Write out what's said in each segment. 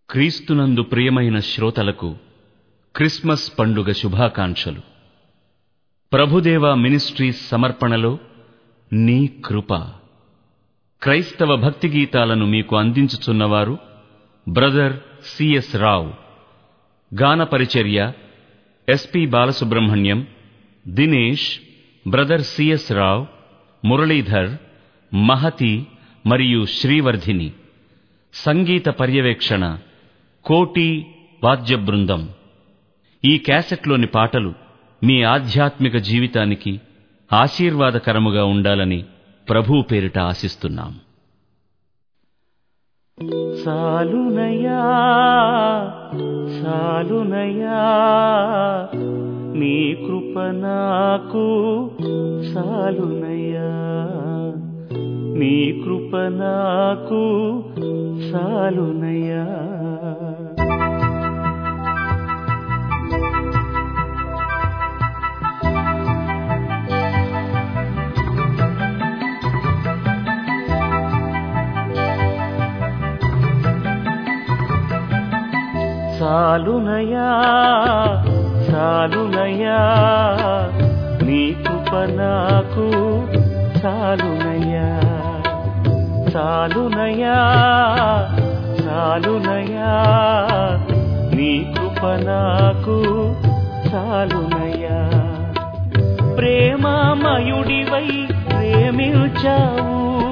క్రీస్తునందు ప్రియమైన శ్రోతలకు క్రిస్మస్ పండుగ శుభాకాంక్షలు ప్రభుదేవ మినిస్ట్రీస్ సమర్పణలో నీ కృప క్రైస్తవ భక్తి గీతాలను మీకు అందించుచున్నవారు బ్రదర్ సిఎస్ రావు గాన పరిచర్య SP Balasubrahmanyam Dinesh brother CS Rao Muralidhar Mahathi మరియు శ్రీవర్ధిని సంగీత పర్యవేక్షణ కోటి వాద్య బృందం ఈ క్యాసెట్లోని పాటలు మీ ఆధ్యాత్మిక జీవితానికి ఆశీర్వాదకరముగా ఉండాలని ప్రభు పేరిట ఆశిస్తున్నాం సాలునయా సాలునయా నీ కృప నాకు సాలునయా నీ కృప నాకు సాలునయా సాలునయా సాలునయా నీ కృప నాకు సాలునయా సాలునయా సాలునయా నీ కృప నాకు సాలునయా ప్రేమామయుడివై ప్రేమించావు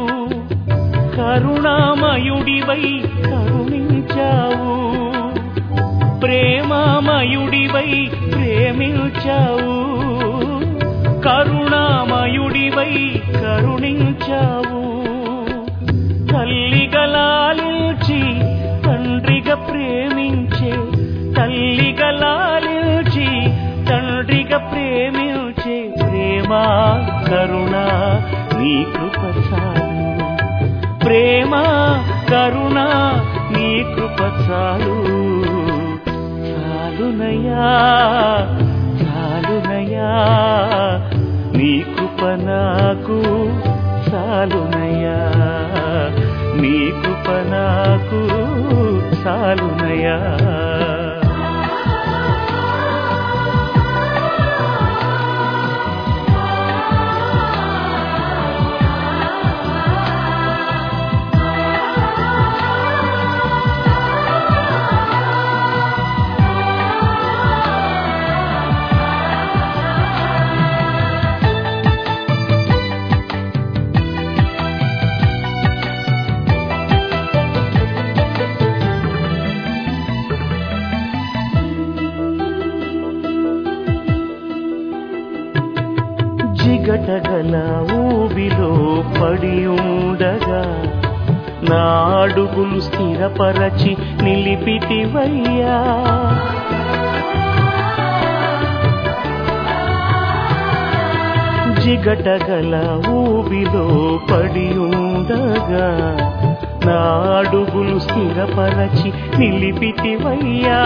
కరుణామయుడివై కరుణించావు ప్రేమామయుడివై ప్రేమించావు కరుణామయుడివై కరుణించావు తల్లిగా లాలించి తండ్రిగా ప్రేమించే తల్లిగా లాలించి తండ్రిగా ప్రేమించే ప్రేమ కరుణ నీ కృప చాలు ప్రేమ కరుణ నీ కృప చాలు చాలునయా చాలునయా నీ కృప నాకు చాలునయా నీ కృప నాకు చాలునయా జిగటగల ఊబిలో పడి ఉండగా నా అడుగులు స్థిరపరచి నిలిపితివయ్యా జిగటగల ఊబిలో పడి ఉండగా నా అడుగులు స్థిరపరచి నిలిపితివయ్యా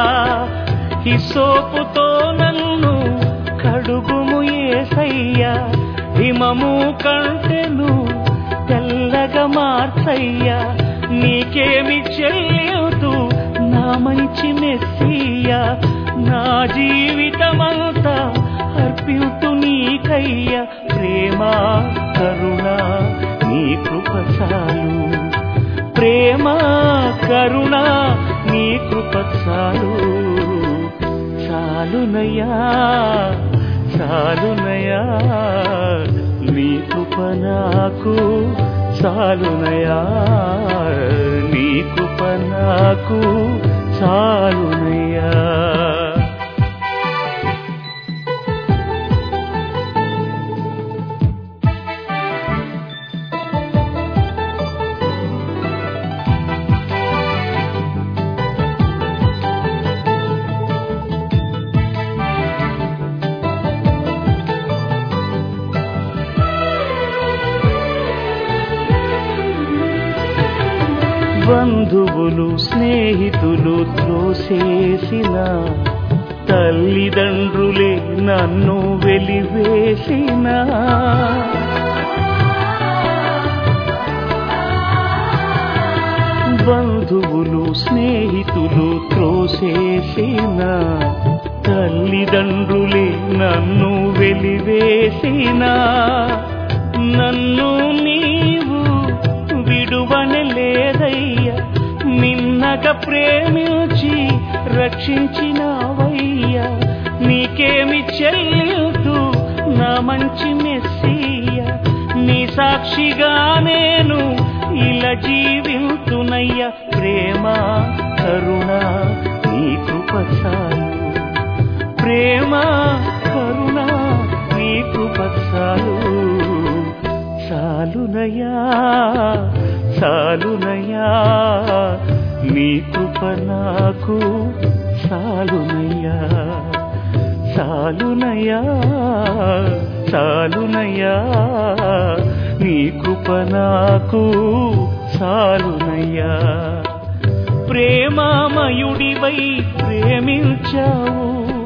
హిసోపుతో నన్ను కడుగుము ఏసయ్యా హిమము కంటెను తెల్లగా మార్చయ్యా నీకేమి చెల్లియుతూ నా మంచి మెస్సియ్యా నా జీవితమంతా అర్పితు నీకయ్యా ప్రేమ కరుణ నీ కృప చాలు ప్రేమ కరుణ నీ కృప చాలు చాలునయా చాలునయా నీ కృప నాకు చాలునయా నీ కృప నాకు చాలునయా బంధువులు స్నేహితులు త్రోసేసిన తల్లిదండ్రులే నన్ను వెలివేసిన బంధువులు స్నేహితులు త్రోసేసిన తల్లిదండ్రులే నన్ను వెలివేసిన నన్ను నీవు విడువని లేదయ్యా మిన్నగ ప్రేమించి రక్షించినవయ్యా నీకేమి చెల్లితూ నా మంచి మెస్సీయ నీ సాక్షిగా నేను ఇలా జీవితునయ్యా ప్రేమ కరుణ నీ కృపసాలు ప్రేమ కరుణ నీ కృపసాలు సాలునయా సాలునయా నీ కృప నాకు సాలునయ్యా సాలునయ్యా సాలునయ్యా నీ కృప నాకు సాలునయ్యా ప్రేమామయుడివై ప్రేమించావు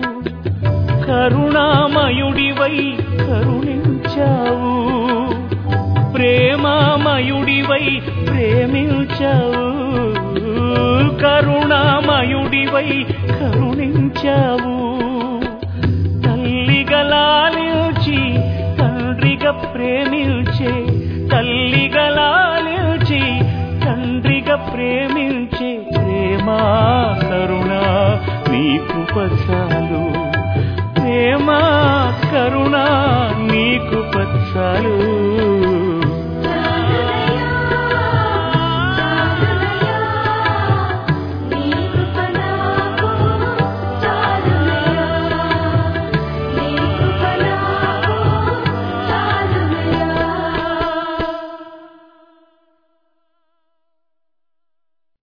కరుణామయుడివై కరుణించావు ప్రేమామయుడివై ప్రేమించావు కరుణామయుడివై కరుణించావు తల్లిగా లాలించి తండ్రిగా ప్రేమించే తల్లిగా లాలించి తండ్రిగా ప్రేమించే ప్రేమ కరుణ నీ కృపచాలు ప్రేమ కరుణ నీ కృపచాలు